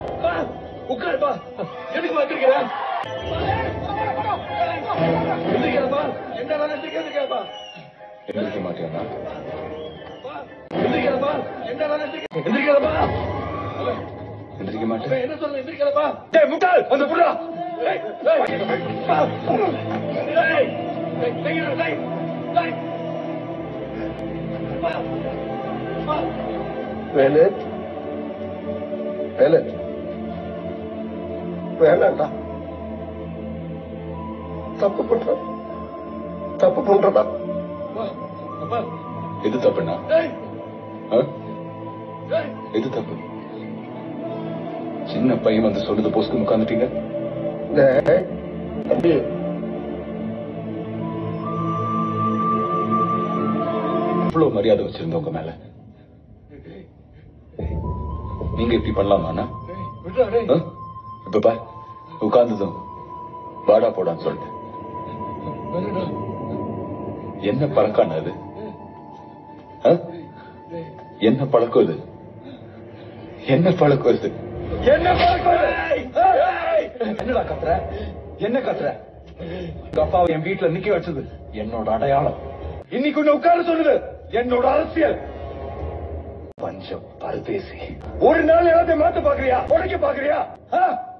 உட்காருப்பா எதுக்கு வந்திருக்கிற எந்திரிக்கிறப்பா என்ன எந்திரிக்கிறப்பா எந்திரிக்க மாட்டேன்னா எந்திரிக்கிறப்பா என்ன எந்திரிக்கிறப்பா எந்திரிக்க மாட்டேன் என்ன சொல்ல எந்திரிக்கிறப்பா டேய் முட்டாள் அந்த புடா டேய் டேய் பா. டேய் டேய் டேய் டேய் டேய் பா. பா. வேலு வேலு வேணாண்டா தப்பு பண்ற தப்பு பண்றதா பா. அப்பா எது தப்புண்ணா டேய் ஆ? டேய் எது தப்பு சின்ன பையன் வந்து சொல்லுது போஸ்க்கு உட்காந்துட்டீங்க டேய், தம்பி இவ்வளவு மரியாதை வச்சிருந்த உங்க மேல நீங்க இப்படி பண்ணலாமாண்ணா டேய் விட்றா டேய் ஆ? இப்ப பார் உட்கார்ந்ததும் வாடா போடான்னு சொல்லிட்டு வேணாடா என்ன பழக்கான அது ஆ? டேய் என்ன பழக்கம் இது என்ன பழக்கம் இது என்ன பழக்கம் இது? ஏய்! என்னடா கத்துற என்ன கத்துற உங்க அப்பாவை என் வீட்டுல நிக்க வச்சது என்னோட அடையாளம் இன்னைக்கு உன்னை உட்கார சொன்னது என்னோட அரசியல் பஞ்சம் பரதேசி ஒரு நாள் ஏதாவது மாத்த பாக்குறியா உடைக்க பாக்குறியா ஆ?